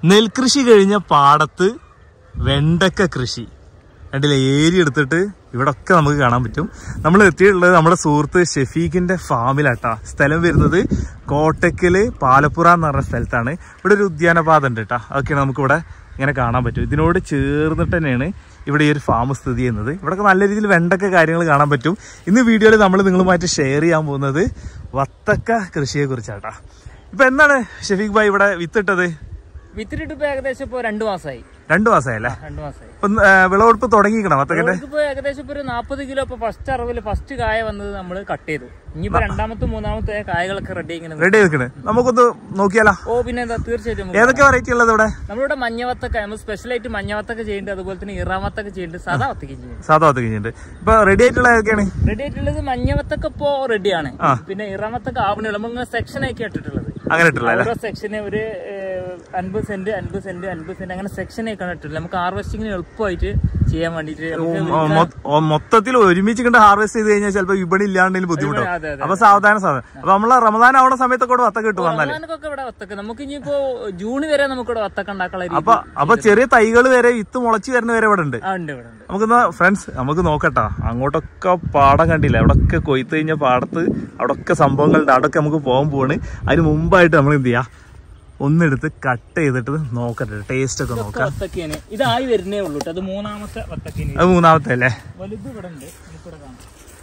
നെൽകൃഷി കഴിഞ്ഞ പാടത്ത് വെണ്ടക്ക കൃഷി കണ്ടില്ലേ ഏരി എടുത്തിട്ട് ഇവിടെ ഒക്കെ നമുക്ക് കാണാൻ പറ്റും നമ്മൾ എത്തിയിട്ടുള്ളത് നമ്മുടെ സുഹൃത്ത് ഷെഫീഖിന്റെ ഫാമിലാട്ടാ സ്ഥലം വരുന്നത് കോട്ടക്കല് പാലപ്പുറ എന്ന് പറഞ്ഞ സ്ഥലത്താണ് ഇവിടെ ഒരു ഉദ്യാനപാത ഉണ്ട് കേട്ടോ അതൊക്കെയാണ് നമുക്ക് ഇവിടെ ഇങ്ങനെ കാണാൻ പറ്റും ഇതിനോട് ചേർന്നിട്ട് തന്നെയാണ് ഇവിടെ ഈ ഒരു ഫാം സ്ഥിതി ചെയ്യുന്നത് ഇവിടെയൊക്കെ നല്ല രീതിയിൽ വെണ്ടക്ക കാര്യങ്ങൾ കാണാൻ പറ്റും ഇന്ന് വീഡിയോയിൽ നമ്മൾ നിങ്ങളുമായിട്ട് ഷെയർ ചെയ്യാൻ പോകുന്നത് വത്തക്ക കൃഷിയെ കുറിച്ചാട്ടാ ഇപ്പൊ എന്താണ് ഷെഫീഖ് ഭായ് ഇവിടെ വിത്തിട്ടത് വിത്തിട്ട് ഇപ്പൊ ഏകദേശം ഇപ്പൊ രണ്ടു മാസമായി രണ്ടു മാസമായല്ലേ രണ്ടു മാസമായി ഇപ്പൊ ആ, വിളവെടുപ്പ് തുടങ്ങിക്കണം വത്തക്കന്റെ ഇപ്പൊ ഏകദേശം ഇപ്പൊ ഒരു നാപ്പത് കിലോ ഇപ്പൊ ഫസ്റ്റ് അറിവില് ഫസ്റ്റ് കായ വന്നത് നമ്മൾ കട്ട് ചെയ്തു ഇനിയിപ്പോ രണ്ടാമത്തെ മൂന്നാമത്തെ കായകളൊക്കെ റെഡി ഇങ്ങനെ റെഡി നിൽക്കണേ നമുക്കൊന്ന് നോക്കിയാലോ ഓ പിന്നെ എന്താ തീർച്ചയായിട്ടും നമുക്ക് ഏതൊക്കെ വെറൈറ്റി ഉള്ളത് ഇവിടെ നമ്മളിവിടെ മഞ്ഞവത്തൊക്കെ നമ്മൾ സ്പെഷ്യലായിട്ട് മഞ്ഞവത്തൊക്കെ ചെയ്യുന്നുണ്ട് അതുപോലെ തന്നെ ഇറാമത്തൊക്കെ ചെയ്യുന്നുണ്ട് സാധാ വത്തക്ക ചെയ്യുന്നുണ്ട് സാധാ വത്തക്ക കഴിഞ്ഞിട്ട് ഇപ്പൊ റെഡി ആയിട്ടുള്ള ഏതൊക്കെയാണ് റെഡി ആയിട്ടുള്ളത് മഞ്ഞവത്തൊക്കെ ഇപ്പോ റെഡിയാണ് പിന്നെ ഇറാമത്തൊക്കെ ആവണുള്ളൂ നമ്മളിങ്ങനെ സെക്ഷൻ ആക്കി ഇട്ടിട്ടുള്ളത് അങ്ങനെ ഇട്ടുള്ള ഓരോ സെക്ഷന് ഒരു അൻപത് സെന്റ് അൻപത് സെന്റ് അൻപത് സെന്റ് അങ്ങനെ സെക്ഷൻ ആയിക്കാണ് ഇട്ടിട്ടുള്ളത് നമുക്ക് ഹാർവെസ്റ്റിങ്ങിന് എളുപ്പമായിട്ട് ചെയ്യാൻ വേണ്ടിട്ട് നമുക്ക് മൊത്തത്തിൽ ഒരുമിച്ച് കണ്ട് ഹാർവെസ്റ്റ് ചെയ്ത് കഴിഞ്ഞാൽ ചിലപ്പോൾ വിപണി ഇല്ലാണ്ടെങ്കിലും ബുദ്ധിമുട്ടാവും അതെ അതെ അപ്പൊ സാവധാനം സാധനം അപ്പൊ നമ്മളെ റമദാൻ ആവണ സമയത്തൊക്കെ കൂടെ വത്തക്ക കിട്ടും വന്നാല് റമദാനൊക്കെ ഇവിടെ വത്തക്ക നമുക്ക് ഇനിയിപ്പോ ജൂൺ വരെ നമുക്ക് ഇവിടെ വത്തക്ക ഉണ്ടാക്കാനുള്ള രീതി അപ്പൊ അപ്പൊ ചെറിയ തൈകൾ വരെ ഇത്ത് മുളച്ച് വരുന്ന വരെ ഇവിടെ ഉണ്ട് ആ ഉണ്ട് ഇവിടെ ഉണ്ട് നമുക്കെന്നാ ഫ്രണ്ട്സ് നമുക്ക് നോക്കട്ടാ അങ്ങോട്ടൊക്കെ പാടം കണ്ടില്ല അവിടൊക്കെ കൊയ്ത്ത് കഴിഞ്ഞ പാടത്ത് അവിടൊക്കെ സംഭവങ്ങളുണ്ട് അവിടൊക്കെ നമുക്ക് പോകാൻ പോവാണ് അതിന് മുമ്പായിട്ട് നമ്മൾ എന്ത് ചെയ്യാ ഒന്നെടുത്ത് കട്ട് ചെയ്തിട്ട് നോക്കട്ടെ ടേസ്റ്റ് ഒക്കെ ഇതൊക്കെ നോക്കാം വത്തക്കയാണ് ഇതായി വരുന്നേ ഉള്ളൂ ട്ടോ. അത് മൂന്നാമത്തെ വത്തക്കയാണ് അത് മൂന്നാമത്തെ അല്ലേ വലുത് ഇവിടെ ഉണ്ട് നമുക്കിവിടെ കാണാം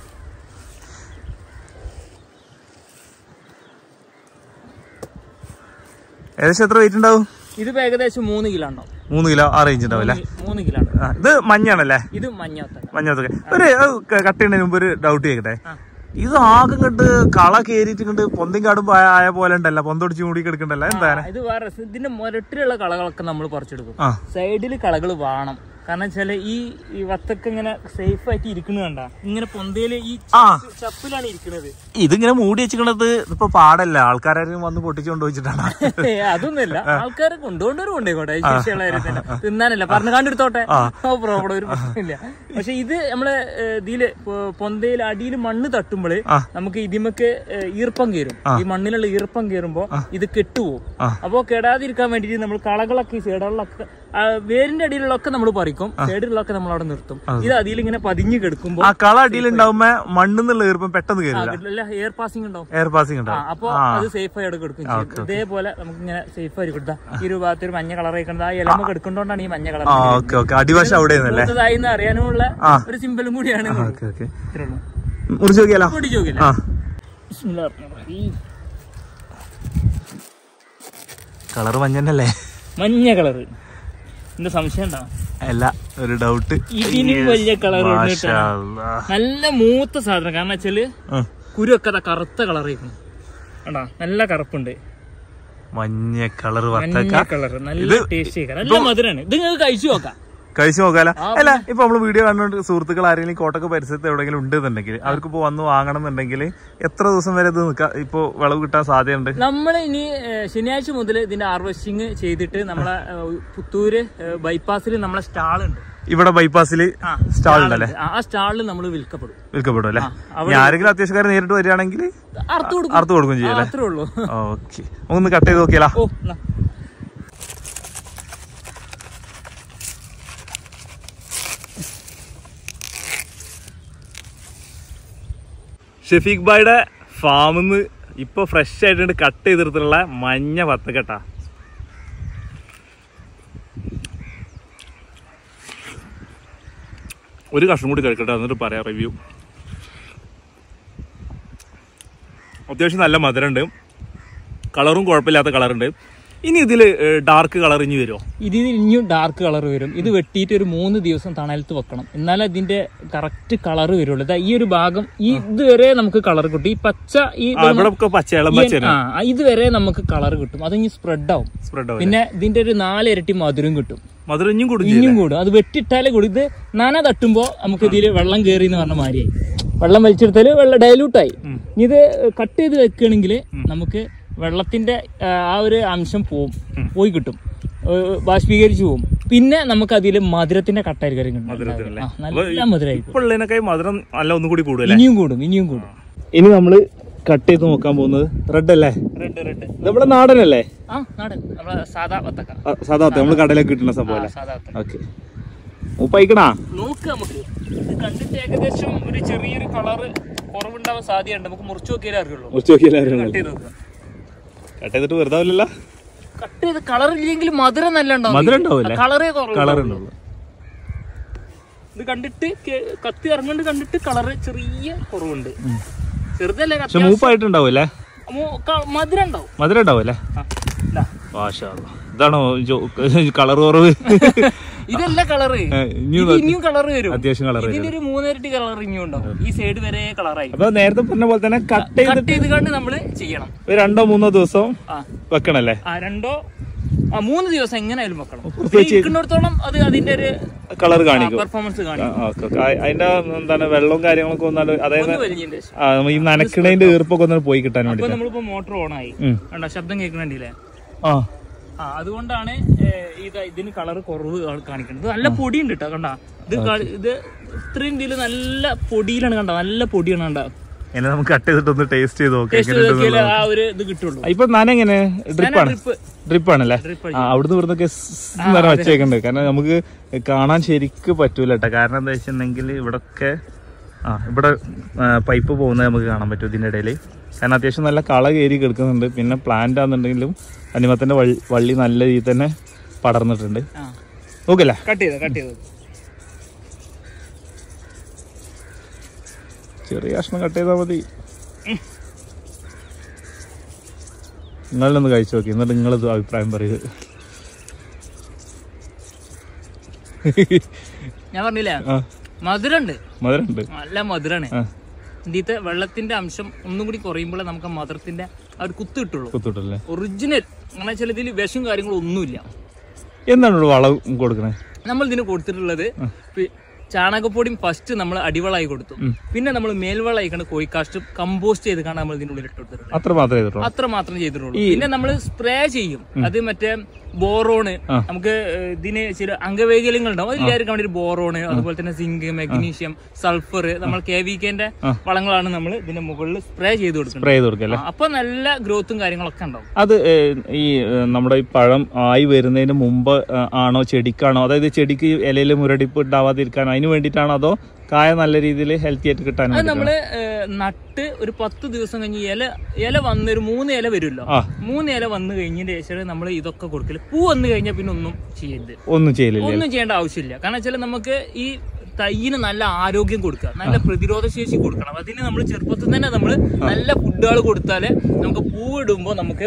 ഏകദേശം എത്ര വെയിറ്റ് ഉണ്ടാവും ഇതിപ്പോ ഏകദേശം മൂന്ന് കിലോ ഉണ്ടാവും മൂന്ന് കിലോ ആ റേഞ്ച് ഉണ്ടാവും അല്ലേ മൂന്ന് കിലോ ഉണ്ട് ആ, ഇത് മഞ്ഞാണല്ലേ ഇത് മഞ്ഞ വത്തക്ക മഞ്ഞത്തൊക്കെ ഒരു കട്ട് ചെയ്യുന്നതിന് മുമ്പ് ഒരു ഡൗട്ട് ചെയ്യട്ടെ ഇത് ആകെ കണ്ട് കള കേറിയിട്ട് കണ്ട് പൊന്തിൻ കാടും ആയ പോലെ ഉണ്ടല്ല പൊന്തൊടിച്ച് മൂടി കിടക്കണ്ടല്ല എന്താണ് ഇത് വേറെ രസം. ഇതിന്റെ മുരട്ടിലുള്ള കളകളൊക്കെ നമ്മൾ പറിച്ചെടുക്കും ആ സൈഡിൽ കളകൾ വേണം കാരണം വെച്ചാല് ഈ ഈ വത്തക്ക ഇങ്ങനെ സേഫ് ആയിട്ട് ഇരിക്കുന്നത് കണ്ട ഇങ്ങനെ പൊന്തയില് ഈ ആ ചപ്പിലാണ് ഇരിക്കുന്നത് ഇതിങ്ങനെ മൂടി വെച്ചിക്കണത് ഇപ്പൊ പാടല്ല ആൾക്കാരും വന്ന് പൊട്ടിച്ചുകൊണ്ട് വെച്ചിട്ടാണ് ഏ, അതൊന്നുമില്ല ആൾക്കാരെ കൊണ്ടുകൊണ്ടൊരു കൊണ്ടേക്കോട്ടെ ഈ ശിക്ഷയുള്ള കാര്യത്തിന് തിന്നാനല്ല പറഞ്ഞു കണ്ടെടുത്തോട്ടെ നോ പ്രോബ്ലം ഒരു പ്രശ്നമില്ല പക്ഷെ ഇത് നമ്മള് ഏ, ഇതില് പൊ- പൊന്തയിൽ അടിയിൽ മണ്ണ് തട്ടുമ്പോൾ നമുക്ക് ഇതിമക്ക് ഏ, ഈർപ്പം കയറും ഈ മണ്ണിലുള്ള ഈർപ്പം കയറുമ്പോ ഇത് കെട്ടുപോകും അപ്പോ കെടാതിരിക്കാൻ വേണ്ടിട്ട് നമ്മൾ കളകളൊക്കെ ഈ സൈഡുകളിലൊക്കെ ആ, വേരിന്റെ അടിയിലുള്ളൊക്കെ നമ്മൾ പറിക്കും സൈഡിലുള്ളൊക്കെ നമ്മൾ അവിടെ നിർത്തും ഇത് അതിൽ ഇങ്ങനെ പതിഞ്ഞു കെടുക്കുമ്പോ ആ കള അടിയിലുണ്ടാവുമ്പോ മണ്ണെന്നുള്ള ഈർപ്പം പെട്ടെന്ന് കയറില്ല എയർ പാസിംഗ് ഉണ്ടാവും എയർ പാസിംഗ് ആ, ഉണ്ടാവും അപ്പൊ അത് സേഫ് ആയി അവിടെ കൊടുക്കും ചെയ്യും ഇതേപോലെ നമുക്ക് ഇങ്ങനെ സേഫ് ആയി കൊടുത്താ ഈ ഒരു ഭാഗത്ത് ഒരു മഞ്ഞ കളർ ആയിക്കണത് ആ ഇലമ കെടുക്കൊണ്ടാണ് ഈ മഞ്ഞ കളർ ആ ഓക്കെ ഓക്കെ അടിവശം അവിടെ നിന്നല്ലേ മൂത്തതായി എന്ന് അറിയാനുമുള്ള ഒരു സിമ്പിളും കൂടിയാണ് ഓക്കെ ഓക്കെ ഇത്രേ ഉള്ളൂ. മുറിച്ച് നോക്കിയാലോ പൊടിച്ച് നോക്കില്ലേ? ആ ബിസ്മില്ലാഹിർ റഹ്മാനിർ റഹീം. കളർ മഞ്ഞന്നല്ലേ മഞ്ഞ കളറ് എന്റെ സംശയം ഉണ്ടാവും അല്ല ഒരു ഡൗട്ട് ഇതിനും വലിയ കളർ നല്ല മൂത്ത സാധനം കാരണം വെച്ചാല് കുരുവൊക്കെ ദാ കറുത്ത കളർ ആയിരിക്കും കണ്ടാ നല്ല കറുപ്പുണ്ട് മഞ്ഞ കളർ മഞ്ഞ വത്തക്ക കളർ നല്ല ടേസ്റ്റ് നല്ല മധുരമാണ് ഇത് നിങ്ങൾക്ക് കഴിച്ചു നോക്കാം കഴിച്ചു നോക്കാലോ അല്ല ഇപ്പൊ നമ്മള് വീഡിയോ കണ്ടുകൊണ്ട് സുഹൃത്തുക്കൾ ആരെങ്കിലും കോട്ടക്ക പരിസരത്ത് എവിടെയെങ്കിലും ഉണ്ടെന്നുണ്ടെങ്കിൽ അവർക്ക് ഇപ്പൊ വന്ന് വാങ്ങണം എന്നുണ്ടെങ്കിൽ എത്ര ദിവസം വരെ ഇത് നിൽക്കാം ഇപ്പൊ വിളവ് കിട്ടാൻ സാധ്യതയുണ്ട് നമ്മൾ ഇനി ഏഹ്, ശനിയാഴ്ച മുതൽ ഇതിന്റെ ഹാർവെസ്റ്റിംഗ് ചെയ്തിട്ട് നമ്മളെ ഏഹ്, പുത്തൂര് ബൈപ്പാസിൽ നമ്മളെ സ്റ്റാൾ ഉണ്ട് ഇവിടെ ബൈപ്പാസിൽ സ്റ്റാൾ ഉണ്ടല്ലേ ആ സ്റ്റാളിൽ നമ്മൾ വിൽക്കപ്പെടും വിൽക്കപ്പെടും അല്ലേ ഇനി ആരെങ്കിലും അത്യാവശ്യക്കാർ നേരിട്ട് വരികയാണെങ്കിൽ അറുത്ത് കൊടുക്കും അറുത്ത് കൊടുക്കും ആ, ചെയ്യല്ലേ അത്രേ ഉള്ളൂ ഓക്കെ ഒന്ന് കട്ട് ചെയ്ത് നോക്കിയാലോ ഓ എന്നാ. ഷെഫീഖ് ബായുടെ ഫാമിൽ നിന്ന് ഇപ്പൊ ഫ്രഷ് ആയിട്ട് കട്ട് ചെയ്തെടുത്തിട്ടുള്ള മഞ്ഞ വത്തക്കട്ട ഒരു കഷ്ണം കൂടി കഴിക്കട്ടെ എന്നിട്ട് പറയാം റിവ്യൂ അത്യാവശ്യം നല്ല മധുരമുണ്ട് കളറും കുഴപ്പമില്ലാത്ത കളറുണ്ട് ഇനി ഇതിൽ ഡാർക്ക് കളർ ഇനി വരുമോ ഇതിന് ഇനിയും ഡാർക്ക് കളർ വരും ഇത് വെട്ടിയിട്ട് ഒരു മൂന്ന് ദിവസം തണലത്ത് വെക്കണം എന്നാലേ ഇതിന്റെ കറക്റ്റ് കളർ വരുള്ളൂ ദാ ഈ ഒരു ഭാഗം ഈ ഇതുവരെ നമുക്ക് കളർ കിട്ടും ഈ പച്ച ഈ ആ, ഇവിടെ ഒക്കെ പച്ച ഇളം പച്ച ആ ഇതുവരെ നമുക്ക് കളർ കിട്ടും അത് ഇനി സ്പ്രെഡ് ആവും സ്പ്രെഡ് ആവും പിന്നെ ഇതിന്റെ ഒരു നാല് ഇരട്ടി മധുരം കിട്ടും മധുരം ഇനിയും കൂടും ഇനിയും കൂടും അത് വെട്ടിയിട്ടാലേ കൂടും ഇത് നന തട്ടുമ്പോ നമുക്ക് ഇതിൽ വെള്ളം കയറി എന്ന് പറഞ്ഞ മാതിരിയായി വെള്ളം വലിച്ചെടുത്താല് വെള്ളം ഡൈലൂട്ടായി ഇനി ഇത് കട്ട് ചെയ്ത് വെക്കുകയാണെങ്കിൽ നമുക്ക് വെള്ളത്തിന്റെ ആ, ആ ഒരു അംശം പോവും പോയി കിട്ടും ഏഹ് ബാഷ്പീകരിച്ചു പോകും പിന്നെ നമുക്ക് അതിൽ മധുരത്തിന്റെ കട്ടായിരിക്കും മധുരത്തിനല്ലേ? നല്ല മധുരമായിരിക്കും ഇപ്പോൾ ഉള്ളതിനൊക്കെ മധുരം നല്ല ഒന്നും കൂടി കൂടുതലേ ഇനിയും കൂടും ഇനിയും കൂടും ഇനി നമ്മള് കട്ട് ചെയ്ത് നോക്കാൻ പോകുന്നത് റെഡ് അല്ലേ റെഡ് റെഡ് ഇത് നമ്മുടെ നാടനല്ലേ ആ നാടൻ നമ്മളെ സാധാ വത്തക്ക ആ, സാധാ നമ്മൾ കടയിലേക്ക് കിട്ടുന്ന സംഭവം ആ, അല്ലേ സാധാ വത്തക്ക ഓക്കെ ഉപ്പയിക്കണാ നോക്ക് നമുക്ക് ഇത് കണ്ടിട്ട് ഏകദേശം ഒരു ചെറിയൊരു കളറ് കുറവുണ്ടാവാൻ സാധ്യതയുണ്ട് നമുക്ക് മുറിച്ചു നോക്കിയാലേ അറിയുള്ളൂ മുറിച്ച് നോക്കിയാലും കട്ട് ചെയ്ത് നോക്കുക കട്ട് ചെയ്തിട്ട് വെറുതെ ആവില്ലല്ലോ കട്ട് ചെയ്ത് കളർ ഇല്ലെങ്കിൽ മധുരം നല്ല ഉണ്ടാവും മധുരം ഉണ്ടാവില്ലേ? കളറേ കുറവ് കളർ ഉണ്ടുള്ളൂ ഇത് കണ്ടിട്ട് കെ- കത്തി ഇറങ്ങണ്ട് കണ്ടിട്ട് കളറ് ചെറിയ കുറവുണ്ട് ചെറുതല്ലേ പക്ഷെ മൂപ്പായിട്ടുണ്ടാവൂല്ലേ മൂ- ക- മധുരം ഉണ്ടാവും മധുരം ഉണ്ടാവൂല്ലേ ആ, ഇതാ. മാഷാ അല്ലാ. ഇതാണോ കളർ കുറവ് ഇതല്ല കളറ് ഏ, ഇനി ഇത് ഇനിയും കളർ വരും അത്യാവശ്യം കളർ ഇതിന്റെ ഒരു മൂന്നിരട്ടി കളർ ഇനിയും ഉണ്ടാവും ഈ സൈഡ് വരെ കളറായി അപ്പൊ നേരത്തെ പറഞ്ഞ പോലെ തന്നെ കട്ട് ചെയ്ത് കട്ട് ചെയ്ത് കണ്ട് നമ്മള് ചെയ്യണം ഒരു രണ്ടോ മൂന്നോ ദിവസം ആ വെക്കണല്ലേ ആ രണ്ടോ ആ മൂന്ന് ദിവസം എങ്ങനെയായാലും വെക്കണം പിന്നെ ഇരിക്കുന്നിടത്തോളം അത് അതിന്റെ ഒരു കളർ കാണിക്കും പെർഫോമൻസ് ആ, കാണിക്കും ഓക്കെ, ഓക്കെ. ആ, അതിന്റെ എന്താണ് വെള്ളവും കാര്യങ്ങളൊക്കെ ഒന്നാല് അതായത് ഒന്ന് വലിഞ്ഞതിന്റെ ശേഷം ആ, ഈ നനക്കണേന്റെ ഈർപ്പൊക്കെ ഒന്ന് പോയി കിട്ടാൻ അപ്പൊ വേണ്ടി നമ്മളിപ്പോ മോട്ടോർ ഓൺ ആയി കണ്ടോ ശബ്ദം കേൾക്കണില്ലേ ആ ആ അതുകൊണ്ടാണ് ഏ, ഇത് ഇതിന് കളർ കുറവ് കാ- കാണിക്കുന്നത് ഇത് നല്ല പൊടിയുണ്ട് കേട്ടോ കണ്ട ഇത് ക- ഇത് ഇത്രയും ഇതില് നല്ല പൊടിയിലാണ് കണ്ട നല്ല പൊടിയാണ് കണ്ട ഇനി നമുക്ക് കട്ട് ചെയ്തിട്ട് ഒന്ന് ടേസ്റ്റ് ചെയ്ത് നോക്കാം ടേസ്റ്റ് നോക്കിയാലേ ആ ഒരു ഇത് കിട്ടുള്ളൂ ഇപ്പൊ നന എങ്ങനെ ഡ്രിപ്പാണ് ട്രിപ്പ് ഡ്രിപ്പ് ആണല്ലേ ഡ്രിപ്പ് ആ അവിടുന്ന് ഇവിടുന്നൊക്കെ നേരം വച്ചേക്കുണ്ട് കാരണം നമുക്ക് കാണാൻ ശരിക്ക് പറ്റൂല കേട്ടോ കാരണം എന്താ വെച്ചിട്ടുണ്ടെങ്കിൽ ഇവിടൊക്കെ ആ ഇവിടെ പൈപ്പ് പോകുന്നത് നമുക്ക് കാണാൻ പറ്റും ഇതിൻ്റെ ഇടയിൽ കാരണം അത്യാവശ്യം നല്ല കള കയറി കിടക്കുന്നുണ്ട് പിന്നെ പ്ലാന്റ് ആണെന്നുണ്ടെങ്കിലും അനിമത്തിന്റെ വള്ളി വള്ളി നല്ല രീതിയിൽ തന്നെ പടർന്നിട്ടുണ്ട് ആ നോക്കല്ലേ കട്ട് ചെയ്തോ കട്ട് ചെയ്തോ ചെറിയ കഷ്ണം കട്ട് ചെയ്താൽ മതി നിങ്ങളിലൊന്ന് കഴിച്ചു നോക്കി എന്നിട്ട് നിങ്ങളത് അഭിപ്രായം പറയുക ഞാൻ പറഞ്ഞില്ലേ ആ മധുരണ്ട് മധുരമുണ്ട് നല്ല മധുരാണ് ആ ഇതിത്തെ വെള്ളത്തിന്റെ അംശം ഒന്നും കൂടി കുറയുമ്പോഴേ നമുക്ക് ആ മധുരത്തിന്റെ ആ ഒരു കുത്ത് കിട്ടുള്ളൂ കുത്തിട്ടല്ലേ ഒറിജിനൽ അങ്ങനെ വെച്ചാൽ ഇതിൽ വിഷം കാര്യങ്ങളും ഒന്നുമില്ല എന്താണ് ഇവിടെ വളം കൊടുക്കണേ നമ്മൾ ഇതിന് കൊടുത്തിട്ടുള്ളത് പി- ചാണകപ്പൊടിയും ഫസ്റ്റ് നമ്മൾ അടിവളായി കൊടുത്തു പിന്നെ നമ്മൾ മേൽവളായി കണ്ട് കോഴിക്കാഷ്ടും കമ്പോസ്റ്റ് ചെയ്ത് കാണാൻ നമ്മൾ ഇതിനുള്ളിൽ ഇട്ട് കൊടുത്തിട്ടുള്ളത് അത്ര മാത്രമേ ചെയ്തിട്ടുള്ളൂ അത്ര മാത്രം ചെയ്തിട്ടുള്ളൂ പിന്നെ നമ്മൾ സ്പ്രേ ചെയ്യും അത് മറ്റേ ബോറോണ് നമുക്ക് ഏഹ്, ഇതിന് ചില അംഗവൈകല്യങ്ങൾ ഉണ്ടാവും അതില്ലായിരിക്കാൻ വേണ്ടി ഒരു ബോറോണ് അതുപോലെ തന്നെ സിങ്ക് മഗ്നീഷ്യം സൾഫർ നമ്മൾ കെ വി കെന്റെ വളങ്ങളാണ് നമ്മൾ ഇതിന്റെ മുകളിൽ സ്പ്രേ ചെയ്ത് കൊടുക്കുന്നത് സ്പ്രേ ചെയ്ത് കൊടുക്കല്ലേ ആ, അപ്പൊ നല്ല ഗ്രോത്തും കാര്യങ്ങളൊക്കെ ഉണ്ടാവും അത് ഏ, ഈ ഏ, നമ്മുടെ ഈ പഴം ആയി വരുന്നതിന് മുമ്പ് ആ, ആണോ ചെടിക്കാണോ അതായത് ചെടിക്ക് ഇലയിൽ മുരടിപ്പ് ഉണ്ടാവാതിരിക്കാനോ അതിന് വേണ്ടിയിട്ടാണോ അതോ കായ നല്ല രീതിയിൽ ഹെൽത്തി ആയിട്ട് കിട്ടാൻ അത് വേണ്ടി നമ്മള് ഏഹ്, നട്ട് ഒരു പത്ത് ദിവസം കഴിഞ്ഞ് ഇല ഇല വന്ന് ഒരു മൂന്ന് ഇല വരുമല്ലോ ആ. മൂന്ന് ഇല വന്ന് കഴിഞ്ഞതിന് ശേഷം നമ്മൾ ഇതൊക്കെ കൊടുക്കല് പൂ വന്നു കഴിഞ്ഞാൽ പിന്നെ ഒന്നും ചെയ്യരുത് ഒന്നും ചെയ്യലില്ല ഒന്നും ചെയ്യേണ്ട ആവശ്യമില്ല കാരണം വെച്ചാൽ നമുക്ക് ഈ തൈയിന് നല്ല ആരോഗ്യം കൊടുക്കുക നല്ല പ്രതിരോധ ശേഷി കൊടുക്കണം അതിന് നമ്മൾ ചെറുപ്പത്തിൽ തന്നെ നമ്മൾ നല്ല ഫുഡുകൾ കൊടുത്താല് നമുക്ക് പൂവിടുമ്പോൾ നമുക്ക്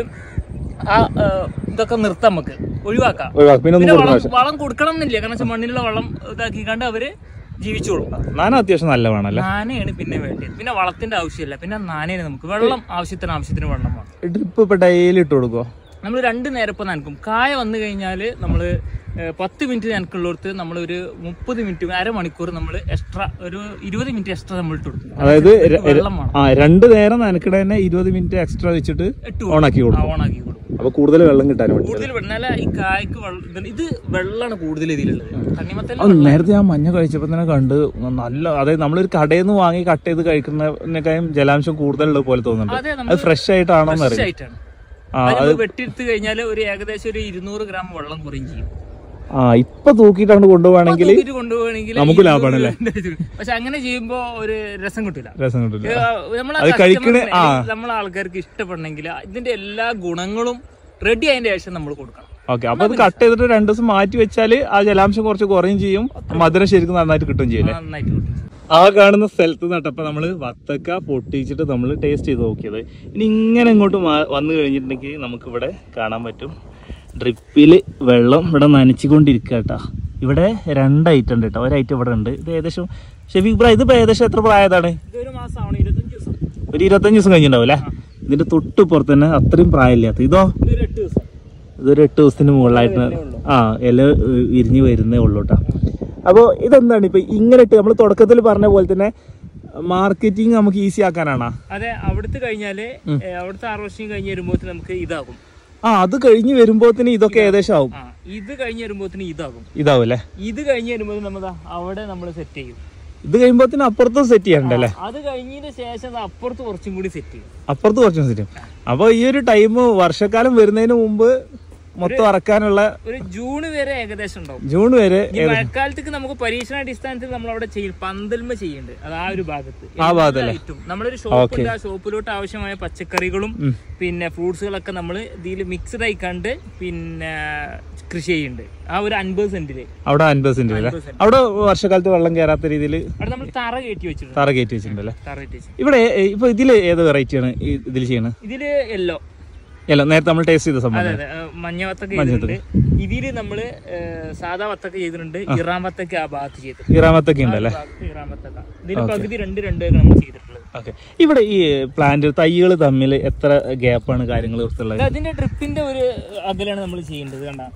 ആ ഏഹ്, ഇതൊക്കെ നിർത്താം നമുക്ക് ഒഴിവാക്കാം ഒഴിവാക്കും. പിന്നെ ഒന്നും പിന്നെ കൊടുക്കണ വളം വളം കൊടുക്കണം എന്നില്ല കാരണം വെച്ചാൽ മണ്ണിലുള്ള വളം ഇതാക്കിക്കാണ്ട് അവര് ജീവിച്ചോളും നാന അത്യാവശ്യം നല്ല വേണമല്ലേ നാനയാണ് പിന്നെ വേണ്ടത് പിന്നെ വളത്തിന്റെ ആവശ്യമില്ല പിന്നെ നാനയാണ് നമുക്ക് വെള്ളം ആവശ്യത്തിന് ആവശ്യത്തിന് വെള്ളം വേണം ഡ്രിപ്പ് ഇപ്പൊ ഡെയിലി ഇട്ട് കൊടുക്കോ നമ്മൾ രണ്ട് നേരം ഇപ്പം നനക്കും കായ വന്നു കഴിഞ്ഞാൽ നമ്മൾ പത്ത് മിനിറ്റ് നനക്കുള്ളിടത്ത് നമ്മൾ ഒരു മുപ്പത് മിനിറ്റ് അരമണിക്കൂർ നമ്മൾ എക്സ്ട്രാ ഒരു ഇരുപത് മിനിറ്റ് എക്സ്ട്രാ നമ്മൾ ഇട്ട് കൊടുക്കും അതായത് ര- വെള്ളം വേണം ആ രണ്ട് നേരം നനക്കണ തന്നെ ഇരുപത് മിനിറ്റ് എക്സ്ട്രാ വെച്ചിട്ട് ഇട്ട് ഓണാക്കി ആ, കൊടുക്കും ഓണാക്കി കൊടുക്കും അപ്പൊ കൂടുതൽ വെള്ളം കിട്ടാൻ വേണ്ടി കൂടുതൽ വെണ്ണല ഈ കായ്ക്ക് വെള്ളം ഇത് ഇത് വെള്ളമാണ് കൂടുതൽ ഇതിലുള്ളത് തണ്ണിമത്തല്ല അത് നേരത്തെ ഞാൻ മഞ്ഞ കഴിച്ചപ്പോ തന്നെ കണ്ട് നല്ല അതായത് നമ്മളൊരു കടയിൽ നിന്ന് വാങ്ങി കട്ട് ചെയ്ത് കഴിക്കുന്നതിനേക്കാളും ജലാംശം കൂടുതലുള്ളത് പോലെ തോന്നുന്നുണ്ട് അതെ അത് നമ്മൾ ഫ്രഷ് ആയിട്ടാണോ എന്ന് ഫ്രഷ് അറിയാം ആയിട്ടാണ് ആ അത് നമ്മൾ വെട്ടിയെടുത്ത് കഴിഞ്ഞാൽ ഒരു ഏകദേശം ഒരു ഇരുന്നൂറ് ഗ്രാം വെള്ളം കുറയും ചെയ്യും ആ ഇപ്പൊ തൂക്കിയിട്ടാണ് കൊണ്ടുപോവാണെങ്കിൽ തൂക്കിയിട്ട് കൊണ്ടുപോകണമെങ്കിൽ നമുക്ക് ലാഭമാണല്ലേ? പക്ഷെ അങ്ങനെ ചെയ്യുമ്പോ ഒരു രസം കിട്ടില്ല രസം കിട്ടില്ല നമ്മളെ അത് കഴിക്കണ- ആ. നമ്മളെ ആൾക്കാർക്ക് ഇഷ്ടപ്പെടണമെങ്കിൽ ഇതിന്റെ എല്ലാ ഗുണങ്ങളും റെഡി ആയതിന്റെ ശേഷം നമ്മൾ കൊടുക്കണം ഓക്കെ അപ്പൊ അത് കട്ട് ചെയ്തിട്ട് രണ്ടു ദിവസം മാറ്റി വെച്ചാല് ആ ജലാംശം കുറച്ച് കുറയും ചെയ്യും മധുരം ശരിക്കും നന്നായിട്ട് കിട്ടും ചെയ്യും അല്ലേ നന്നായിട്ട് കിട്ടും ആ കാണുന്ന സ്ഥലത്ത് നട്ടപ്പോ നമ്മള് വത്തക്ക പൊട്ടിച്ചിട്ട് നമ്മൾ ടേസ്റ്റ് ചെയ്ത് നോക്കിയത് ഇനി ഇങ്ങനെ ഇങ്ങോട്ട് മാ- വന്നു കഴിഞ്ഞിട്ടുണ്ടെങ്കിൽ നമുക്ക് ഇവിടെ കാണാൻ പറ്റും ഡ്രിപ്പില് വെള്ളം ഇവിടെ നനച്ചുകൊണ്ടിരിക്കുക കേട്ടാ ഇവിടെ രണ്ട് ഐറ്റം ഉണ്ട് കേട്ടോ ഒരു ഐറ്റം ഇവിടെ ഉണ്ട് ഇത് ഏകദേശം ഷെഫീഖ് ബ്രാ ഇതിപ്പോ ഏകദേശം എത്ര പ്രായതാണ് ഇതൊരു മാസമാണ് ഇരുപത്തഞ്ച് ദിവസം ഒരു ഇരുപത്തഞ്ച് ദിവസം കഴിഞ്ഞിട്ടുണ്ടാവും അല്ലേ ഇതിന്റെ തൊട്ട് പുറത്ത് തന്നെ അത്രയും പ്രായമില്ലാത്ത ഇതോ ഇതൊരു എട്ട് ദിവസം ഇതൊരു എട്ട് ദിവസത്തിന് മുകളിലായിട്ട് ആ ഇല ഏഹ്, വിരിഞ്ഞ് വരുന്നേ ഉള്ളൂ കേട്ടോ അപ്പോൾ ഇതെന്താണ് ഇപ്പൊ ഇങ്ങനെ ഇട്ട് നമ്മൾ തുടക്കത്തിൽ പറഞ്ഞ പോലെ തന്നെ മാർക്കറ്റിംഗ് നമുക്ക് ഈസി ആക്കാനാണോ അതെ അവിടുത്തെ കഴിഞ്ഞാല് ഏ, അവിടുത്തെ ഹാർവസ്റ്റിംഗ് കഴിഞ്ഞ് വരുമ്പോഴത്തേന് നമുക്ക് ഇതാകും ആ അത് കഴിഞ്ഞ് വരുമ്പോത്തിന് ഇതൊക്കെ ഏകദേശം ആവും ആ ഇത് കഴിഞ്ഞ് വരുമ്പോഴത്തേന് ഇതാകും ഇതാവും അല്ലേ ഇത് കഴിഞ്ഞ് വരുമ്പോൾ നമ്മൾ അവിടെ നമ്മൾ സെറ്റ് ചെയ്യും ഇത് കഴിയുമ്പോഴത്തേനും അപ്പുറത്തും സെറ്റ് ചെയ്യണ്ടല്ലേ അത് കഴിഞ്ഞതിന് ശേഷം അത് അപ്പുറത്ത് കുറച്ചും കൂടി സെറ്റ് ചെയ്യും അപ്പുറത്ത് കുറച്ചും സെറ്റ് ചെയ്യും അപ്പൊ ഈ ഒരു ടൈം വർഷക്കാലം വരുന്നതിന് മുമ്പ് മൊത്തം ഇറക്കാനുള്ള ഒരു ജൂൺ വരെ ഏകദേശം ഉണ്ടാവും ജൂൺ വരെ ഈ മഴക്കാലത്തേക്ക് നമുക്ക് പരീക്ഷണാടിസ്ഥാനത്തിൽ നമ്മൾ അവിടെ ചെയ്യും പന്തൽമ ചെയ്യുന്നുണ്ട് അത് ആ ഒരു ഭാഗത്ത് ആ ഭാഗത്തല്ലേ? ഐറ്റം നമ്മളൊരു ഷോപ്പ് ഉണ്ട് ആ ഷോപ്പിലോട്ട് ആവശ്യമായ പച്ചക്കറികളും പിന്നെ ഫ്രൂട്ട്സുകളൊക്കെ നമ്മൾ ഇതിൽ മിക്സ്ഡ് ആയി കണ്ട് പിന്നെ കൃഷി ചെയ്യുന്നുണ്ട് ആ ഒരു അൻപത് സെന്റില് അവിടെ അൻപത് സെന്റ് അല്ലേ അവിടെ വർഷക്കാലത്ത് വെള്ളം കയറാത്ത രീതിയിൽ അവിടെ നമ്മൾ തറ കയറ്റി വെച്ചിട്ടുണ്ട് തറ കയറ്റി വെച്ചിട്ടുണ്ടല്ലേ തറ കയറ്റി വെച്ചിട്ടുണ്ട് ഇവിടെ ഏ, ഇപ്പൊ ഇതില് ഏത് വെറൈറ്റി ആണ് ഈ ഇതിൽ ചെയ്യണത് ഇതില് യെല്ലോ അല്ല നേരത്തെ നമ്മൾ ടേസ്റ്റ് ചെയ്ത അതെ സംഭവം അതെ ആ, മഞ്ഞ വത്തക്ക ചെയ്തിട്ടുണ്ട് ഇതില് നമ്മള് ഏ, സാധാ വത്തക്ക ചെയ്തിട്ടുണ്ട് ഇറാൻ വത്തക്ക ആ ഭാഗത്ത് ചെയ്തിട്ടുണ്ട് ഇറാമത്തൊക്കെ ഉണ്ടല്ലേ ആ ഭാഗത്ത് ഇറാൻ വത്തക്ക ഇതില് പകുതി രണ്ട് രണ്ട് നമ്മൾ ചെയ്തിട്ടുള്ളത് ഓക്കെ ഇവിടെ ഈ പ്ലാന്റ് തൈകൾ തമ്മിൽ എത്ര ഗ്യാപ്പാണ് കാര്യങ്ങൾ കുറിച്ചുള്ളത് ഇത് അതിന്റെ ഡ്രിപ്പിന്റെ ഒരു അകലാണ് നമ്മൾ ചെയ്യേണ്ടത് കണ്ട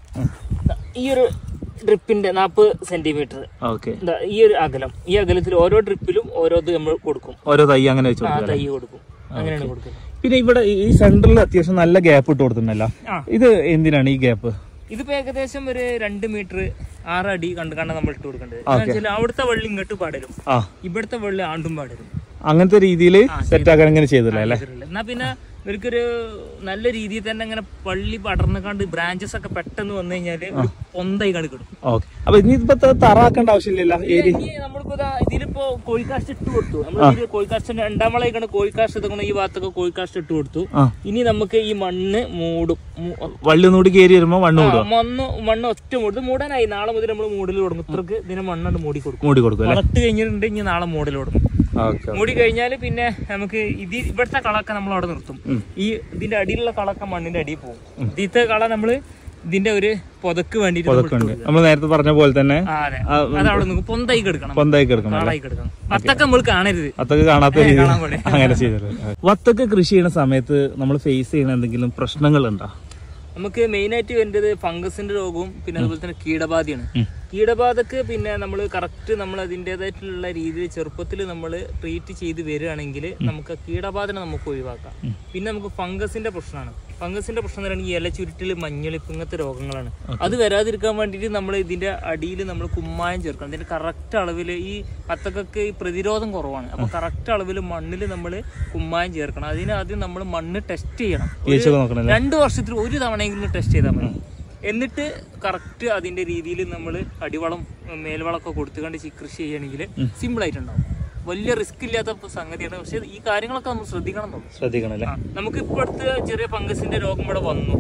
ഈ ഒരു ഡ്രിപ്പിന്റെ നാൽപ്പത് സെന്റിമീറ്റർ ഓക്കെ ഈ ഒരു അകലം ഈ അകലത്തിൽ ഓരോ ഡ്രിപ്പിലും ഓരോ ഇത് നമ്മൾ കൊടുക്കും ഓരോ തൈ അങ്ങനെ വെച്ചു ആ കൊടുക്കുക തൈ കൊടുക്കും അങ്ങനെയാണ് കൊടുക്കുന്നത് പിന്നെ ഇവിടെ ഈ സെന്ററിൽ അത്യാവശ്യം നല്ല ഗ്യാപ്പ് ഇട്ട് കൊടുത്തിട്ടുണ്ടല്ലോ ആ. ഇത് എന്തിനാണ് ഈ ഗ്യാപ്പ് ഇതിപ്പോ ഏകദേശം ഒരു രണ്ട് മീറ്റർ ആറ് അടി കണ്ട് കണ്ട നമ്മൾ ഇട്ട് കൊടുക്കേണ്ടത് എന്ന് വെച്ചാൽ അവിടുത്തെ വെള്ളം ഇങ്ങോട്ട് പാടരും ആ ഇവിടുത്തെ വെള്ളം ആണ്ടും പാടരും അങ്ങനത്തെ രീതിയിൽ സെറ്റ് ആക്കാൻ ഇങ്ങനെ ചെയ്തില്ല അല്ലേ എന്നാ പിന്നെ ഇവർക്കൊരു നല്ല രീതിയിൽ തന്നെ അങ്ങനെ പള്ളി പടർന്നു കണ്ട് ബ്രാഞ്ചസ് ഒക്കെ പെട്ടെന്ന് വന്നു കഴിഞ്ഞാല് ഒരു പൊന്തായി കണ്ട് കിടും ഓക്കെ അപ്പൊ ഇനി ഇപ്പൊ തറാക്കേണ്ട ആവശ്യമില്ലല്ലോ ഏരി ഇനി നമ്മളിപ്പോ ദാ ഇതിലിപ്പോ കോഴിക്കാസ്റ്റ് ഇട്ട് കൊടുത്തു നമ്മൾ ഇതില് കോഴിക്കാസ്റ്റ് രണ്ടാം വളയിക്കാണ് കോഴിക്കാസ്റ്റ് ഇതൊക്കെ ഈ ഭാഗത്തൊക്കെ കോഴിക്കാസ്റ്റ് ഇട്ട് കൊടുത്തു ആ ഇനി നമുക്ക് ഈ മണ്ണ് മൂടും മു- വള്ളി ഒന്നുകൂടി കയറി വരുമ്പോ മണ്ണ് ആ, കൂടുക മണ്ണ് മണ്ണ് ഒറ്റ മൂട് മൂടാനായി നാളെ മുതൽ നമ്മൾ മൂടൽ തുടങ്ങും ഇത്രക്ക് ഇതിനെ മണ്ണാണ്ട് മൂടി കൊടുക്കും മൂടി കൊടുക്കും അല്ലേ വളർത്ത് കഴിഞ്ഞിട്ടുണ്ട് ഇനി നാളെ മൂടൽ തുടങ്ങും ഓക്കെ മൂടി കഴിഞ്ഞാൽ പിന്നെ നമുക്ക് ഇത് ഇവിടുത്തെ കളൊക്കെ നമ്മൾ അവിടെ നിർത്തും ഈ ഇതിന്റെ അടിയിലുള്ള കളൊക്കെ മണ്ണിന്റെ അടിയിൽ പോകും ഇതിത്തെ കള നമ്മള് ഇതിന്റെ ഒരു പുതക്ക് വേണ്ടിട്ട് നമ്മൾ ഇട്ട് ഉണ്ട് കൊടുക്കും. നമ്മൾ നേരത്തെ പറഞ്ഞ പോലെ തന്നെ ആ, അതെ അത് അവിടെ നിൽക്കും പൊന്തായി കിടക്കണം പൊന്തായി കിടക്കണം കാളായി കിടക്കണം വത്തക്ക നമ്മൾ കാണരുത് വത്തൊക്കെ കാണാത്ത രീതി കാണാൻ പാടില്ല. അങ്ങനെ ചെയ്തത് വത്തൊക്കെ കൃഷി ചെയ്യുന്ന സമയത്ത് നമ്മൾ ഫേസ് ചെയ്യുന്ന എന്തെങ്കിലും പ്രശ്നങ്ങളുണ്ടോ നമുക്ക് മെയിൻ ആയിട്ട് വേണ്ടത് ഫംഗസിന്റെ രോഗവും പിന്നെ അതുപോലെ തന്നെ കീടബാധയാണ് കീടബാധക്ക് പിന്നെ നമ്മൾ കറക്റ്റ് നമ്മൾ അതിൻ്റെതായിട്ടുള്ള രീതിയിൽ ചെറുപ്പത്തിൽ നമ്മൾ ട്രീറ്റ് ചെയ്ത് വരികയാണെങ്കിൽ നമുക്ക് ആ കീടബാധനെ നമുക്ക് ഒഴിവാക്കാം പിന്നെ നമുക്ക് ഫംഗസിന്റെ പ്രശ്നമാണ് ഫംഗസിന്റെ പ്രശ്നം എന്ന് പറയുന്നത് ഈ ഇല ചുരുട്ടിൽ മഞ്ഞളിപ്പ് ഇങ്ങനത്തെ രോഗങ്ങളാണ് അത് വരാതിരിക്കാൻ വേണ്ടിയിട്ട് നമ്മൾ ഇതിന്റെ അടിയിൽ നമ്മൾ കുമ്മായം ചേർക്കണം ഇതിന്റെ കറക്റ്റ് അളവിൽ ഈ പത്തക്കൊക്കെ ഈ പ്രതിരോധം കുറവാണ് അപ്പൊ കറക്റ്റ് അളവിൽ മണ്ണിൽ നമ്മൾ കുമ്മായം ചേർക്കണം അതിന് ആദ്യം നമ്മൾ മണ്ണ് ടെസ്റ്റ് ചെയ്യണം ഒരു പി ഒക്കെ രണ്ട് വർഷത്തിൽ ഒരു തവണയെങ്കിലും ടെസ്റ്റ് ചെയ്താൽ മതി എന്നിട്ട് കറക്റ്റ് അതിന്റെ രീതിയിൽ നമ്മൾ അടിവളം മേൽവളമൊക്കെ കൊടുത്തുകൊണ്ട് ചി- കൃഷി ചെയ്യുകയാണെങ്കിൽ സിമ്പിൾ ആയിട്ടുണ്ടാവും വലിയ റിസ്ക് ഇല്ലാത്ത സംഗതിയാണ് പക്ഷെ ഈ കാര്യങ്ങളൊക്കെ നമ്മൾ ശ്രദ്ധിക്കണം തോന്നും ശ്രദ്ധിക്കണം അല്ലേ നമുക്ക് ഇപ്പോൾ അടുത്ത് ചെറിയ ഫംഗസിന്റെ രോഗം ഇവിടെ വന്നു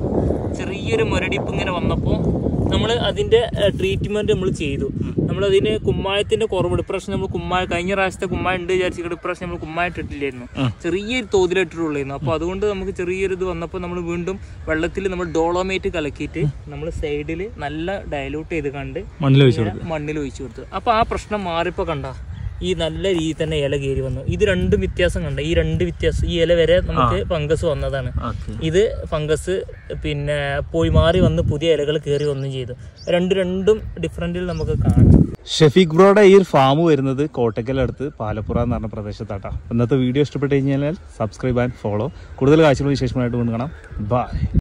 ചെറിയൊരു മുരടിപ്പ് ഇങ്ങനെ വന്നപ്പോൾ നമ്മൾ അതിന്റെ ട്രീറ്റ്മെന്റ് നമ്മൾ ചെയ്തു നമ്മൾ അതിന് കുമ്മായത്തിന്റെ കുറവ് ഇപ്രാവശ്യം നമ്മൾ കുമ്മായ കഴിഞ്ഞ പ്രാവശ്യത്തെ കുമ്മായ ഉണ്ട് വിചാരിച്ചിട്ട് ഇപ്രാവശ്യം നമ്മൾ കുമ്മായ ഇട്ടിട്ടില്ലായിരുന്നു ചെറിയൊരു തോതിലിട്ടിട്ടുള്ളായിരുന്നു അപ്പോൾ അതുകൊണ്ട് നമുക്ക് ചെറിയൊരു ഇത് വന്നപ്പോൾ നമ്മൾ വീണ്ടും വെള്ളത്തിൽ നമ്മൾ ഡോളോമേറ്റ് കലക്കിയിട്ട് നമ്മൾ സൈഡിൽ നല്ല ഡയലൂട്ട് ചെയ്ത് കണ്ട് മണ്ണിൽ വെച്ചു ഇങ്ങനെ മണ്ണിൽ ഒഴിച്ചു കൊടുത്തു അപ്പൊ ആ പ്രശ്നം മാറിപ്പോ കണ്ട ഈ നല്ല രീതിയിൽ തന്നെ ഇല കയറി വന്നു ഇത് രണ്ടും വ്യത്യാസം കണ്ട ഈ രണ്ട് വ്യത്യാസം ഈ ഇല വരെ നമുക്ക് ഫംഗസ് വന്നതാണ് ഓക്കെ ഇത് ഫംഗസ് പിന്നെ പോയി മാറി വന്ന് പുതിയ ഇലകൾ കയറി വന്നും ചെയ്തു രണ്ട് രണ്ടും ഡിഫറൻറ്റിൽ നമുക്ക് കാണാം ഷെഫീഖ് ബ്രോയുടെ ഈ ഒരു ഫാം വരുന്നത് കോട്ടക്കലടുത്ത് പാലപ്പുറ എന്ന് പറഞ്ഞ പ്രദേശത്താട്ടാ ഇന്നത്തെ വീഡിയോ ഇഷ്ടപ്പെട്ട് കഴിഞ്ഞാൽ സബ്സ്ക്രൈബ് ആൻഡ് ഫോളോ കൂടുതൽ കാഴ്ചകൾ വിശേഷമായിട്ട് കൊണ്ട് കാണാം ബൈ